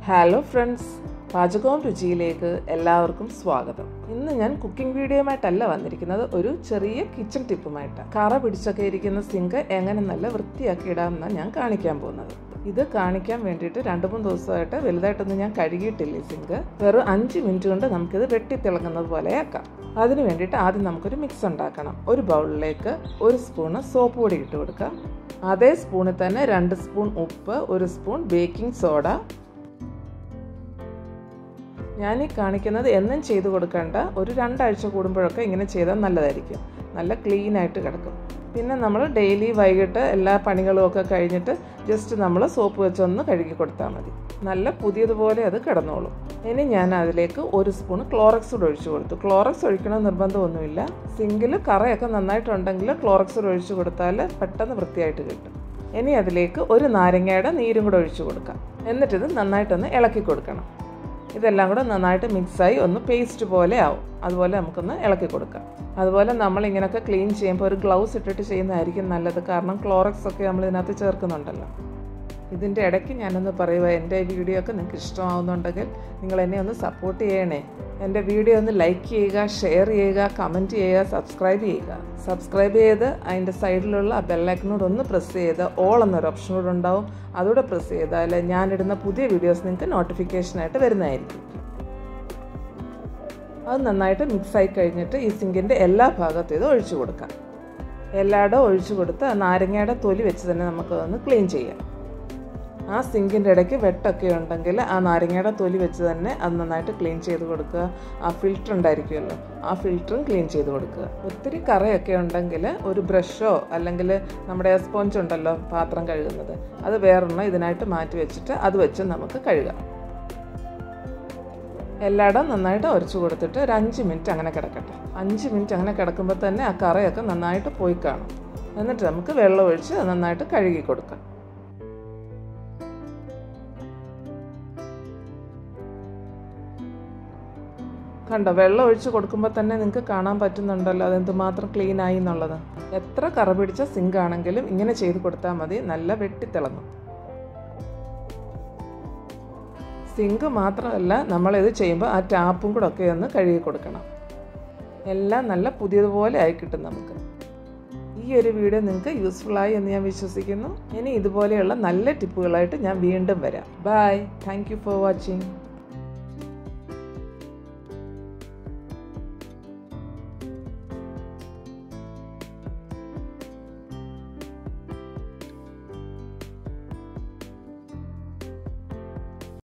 hello friends പാചകവും രുചിയിലേക്ക് എല്ലാവർക്കും സ്വാഗതം ഇന്ന് ഞാൻ കുക്കിംഗ് വീഡിയോയുമായിട്ടല്ല വന്നിരിക്കുന്നത് ഒരു ചെറിയ കിച്ചൺ ടിപ്പുമായിട്ടാണ് കറ പിടിച്ചൊക്കെ ഇരിക്കുന്ന സിങ്ക് എങ്ങനെ നല്ല വൃത്തിയാക്കി ഇടാമെന്നാണ് ഞാൻ കാണിക്കാൻ പോകുന്നത് ഇത് കാണിക്കാൻ വേണ്ടിയിട്ട് രണ്ട് മൂന്ന് ദിവസമായിട്ട് വലുതായിട്ടൊന്നും ഞാൻ കഴുകിയിട്ടില്ല ഈ സിങ്ക് വെറും അഞ്ച് മിനിറ്റ് കൊണ്ട് നമുക്കിത് വെട്ടിത്തിളങ്ങുന്നത് പോലെ ആക്കാം അതിന് വേണ്ടിയിട്ട് ആദ്യം നമുക്കൊരു മിക്സ് ഉണ്ടാക്കണം ഒരു ബൗളിലേക്ക് ഒരു സ്പൂണ് സോപ്പ് പൊടി ഇട്ട് കൊടുക്കാം അതേ സ്പൂണിൽ തന്നെ രണ്ട് സ്പൂൺ ഉപ്പ് ഒരു സ്പൂൺ ബേക്കിംഗ് സോഡ ഞാൻ ഈ കാണിക്കുന്നത് എന്നും ചെയ്തു കൊടുക്കേണ്ട ഒരു രണ്ടാഴ്ച കൂടുമ്പോഴൊക്കെ ഇങ്ങനെ ചെയ്താൽ നല്ലതായിരിക്കും നല്ല ക്ലീൻ ആയിട്ട് കിടക്കും പിന്നെ നമ്മൾ ഡെയിലി വൈകിട്ട് എല്ലാ പണികളും ഒക്കെ കഴിഞ്ഞിട്ട് ജസ്റ്റ് നമ്മൾ സോപ്പ് വെച്ചൊന്ന് കഴുകി കൊടുത്താൽ മതി നല്ല പുതിയതുപോലെ അത് കിടന്നോളും ഇനി ഞാൻ അതിലേക്ക് ഒരു സ്പൂൺ ക്ലോറക്സ് കൂടെ ഒഴിച്ചു കൊടുത്തു ക്ലോറക്സ് ഒഴിക്കണം നിർബന്ധമൊന്നുമില്ല സിങ്കിൽ കറയൊക്കെ നന്നായിട്ടുണ്ടെങ്കിൽ ക്ലോറക്സ് കൂടെ ഒഴിച്ചു കൊടുത്താൽ പെട്ടെന്ന് വൃത്തിയായിട്ട് കിട്ടും ഇനി അതിലേക്ക് ഒരു നാരങ്ങയുടെ നീരും കൂടെ ഒഴിച്ചു കൊടുക്കാം എന്നിട്ടിത് നന്നായിട്ടൊന്ന് ഇളക്കി കൊടുക്കണം ഇതെല്ലാം കൂടെ നന്നായിട്ട് മിക്സായി ഒന്ന് പേസ്റ്റ് പോലെ ആവും അതുപോലെ നമുക്കൊന്ന് ഇളക്കി കൊടുക്കാം അതുപോലെ നമ്മൾ ഇങ്ങനെയൊക്കെ ക്ലീൻ ചെയ്യുമ്പോൾ ഒരു ഗ്ലൗസ് ഇട്ടിട്ട് ചെയ്യുന്നതായിരിക്കും നല്ലത് കാരണം ക്ലോറക്സ് ഒക്കെ നമ്മൾ ഇതിനകത്ത് ചേർക്കുന്നുണ്ടല്ലോ ഇതിൻ്റെ ഇടയ്ക്ക് ഞാനൊന്ന് പറയുക എൻ്റെ വീഡിയോ ഒക്കെ നിങ്ങൾക്ക് ഇഷ്ടമാവുന്നുണ്ടെങ്കിൽ നിങ്ങൾ എന്നെ ഒന്ന് സപ്പോർട്ട് ചെയ്യണേ എൻ്റെ വീഡിയോ ഒന്ന് ലൈക്ക് ചെയ്യുക ഷെയർ ചെയ്യുക കമൻറ്റ് ചെയ്യുക സബ്സ്ക്രൈബ് ചെയ്യുക സബ്സ്ക്രൈബ് ചെയ്ത് അതിൻ്റെ സൈഡിലുള്ള ആ ബെല്ലൈക്കനോട് ഒന്ന് പ്രസ് ചെയ്ത് ഓൾ എന്നൊരു ഓപ്ഷനോട് ഉണ്ടാവും അതുകൂടെ പ്രസ് ചെയ്താൽ ഞാനിടുന്ന പുതിയ വീഡിയോസ് നിങ്ങൾക്ക് നോട്ടിഫിക്കേഷനായിട്ട് വരുന്നതായിരിക്കും അത് നന്നായിട്ട് മിക്സായി കഴിഞ്ഞിട്ട് ഈ സിങ്കിൻ്റെ എല്ലാ ഭാഗത്തും ഇത് ഒഴിച്ചു കൊടുക്കാം എല്ലായിടും ഒഴിച്ചു കൊടുത്ത് നാരങ്ങയുടെ തൊലി വെച്ച് തന്നെ നമുക്കതൊന്ന് ക്ലീൻ ചെയ്യാം ആ സിങ്കിൻ്റെ ഇടയ്ക്ക് വെട്ടൊക്കെ ഉണ്ടെങ്കിൽ ആ നാരങ്ങയുടെ തൊലി വെച്ച് തന്നെ അത് നന്നായിട്ട് ക്ലീൻ ചെയ്ത് കൊടുക്കുക ആ ഫിൽറ്റർ ഉണ്ടായിരിക്കുമല്ലോ ആ ഫിൽറ്ററും ക്ലീൻ ചെയ്ത് കൊടുക്കുക ഒത്തിരി കറയൊക്കെ ഉണ്ടെങ്കിൽ ഒരു ബ്രഷോ അല്ലെങ്കിൽ നമ്മുടെ സ്പോഞ്ച് ഉണ്ടല്ലോ പാത്രം കഴുകുന്നത് അത് വേറൊരെണ്ണം ഇതിനായിട്ട് മാറ്റി വെച്ചിട്ട് അത് വെച്ച് നമുക്ക് കഴുകാം എല്ലായിടം നന്നായിട്ട് ഉരച്ചു കൊടുത്തിട്ട് ഒരു അഞ്ച് മിനിറ്റ് അങ്ങനെ കിടക്കട്ടെ അഞ്ച് മിനിറ്റ് അങ്ങനെ കിടക്കുമ്പോൾ തന്നെ ആ കറയൊക്കെ നന്നായിട്ട് പോയി കാണും എന്നിട്ട് നമുക്ക് വെള്ളം ഒഴിച്ച് നന്നായിട്ട് കഴുകി കൊടുക്കാം കണ്ടോ വെള്ളം ഒഴിച്ച് കൊടുക്കുമ്പോൾ തന്നെ നിങ്ങൾക്ക് കാണാൻ പറ്റുന്നുണ്ടല്ലോ അതെന്തുമാത്രം ക്ലീൻ ആയി എന്നുള്ളത് എത്ര കറ പിടിച്ച സിങ്ക് ആണെങ്കിലും ഇങ്ങനെ ചെയ്ത് കൊടുത്താൽ മതി നല്ല വെട്ടിത്തിളങ്ങും സിങ്ക് മാത്രമല്ല നമ്മളിത് ചെയ്യുമ്പോൾ ആ ടാപ്പും കൂടെ ഒക്കെ ഒന്ന് കഴുകി കൊടുക്കണം എല്ലാം നല്ല പുതിയതുപോലെ ആയി കിട്ടും നമുക്ക് ഈ ഒരു വീഡിയോ നിങ്ങൾക്ക് യൂസ്ഫുൾ ആയി എന്ന് ഞാൻ വിശ്വസിക്കുന്നു ഇനി ഇതുപോലെയുള്ള നല്ല ടിപ്പുകളായിട്ട് ഞാൻ വീണ്ടും വരാം ബൈ താങ്ക് ഫോർ വാച്ചിങ്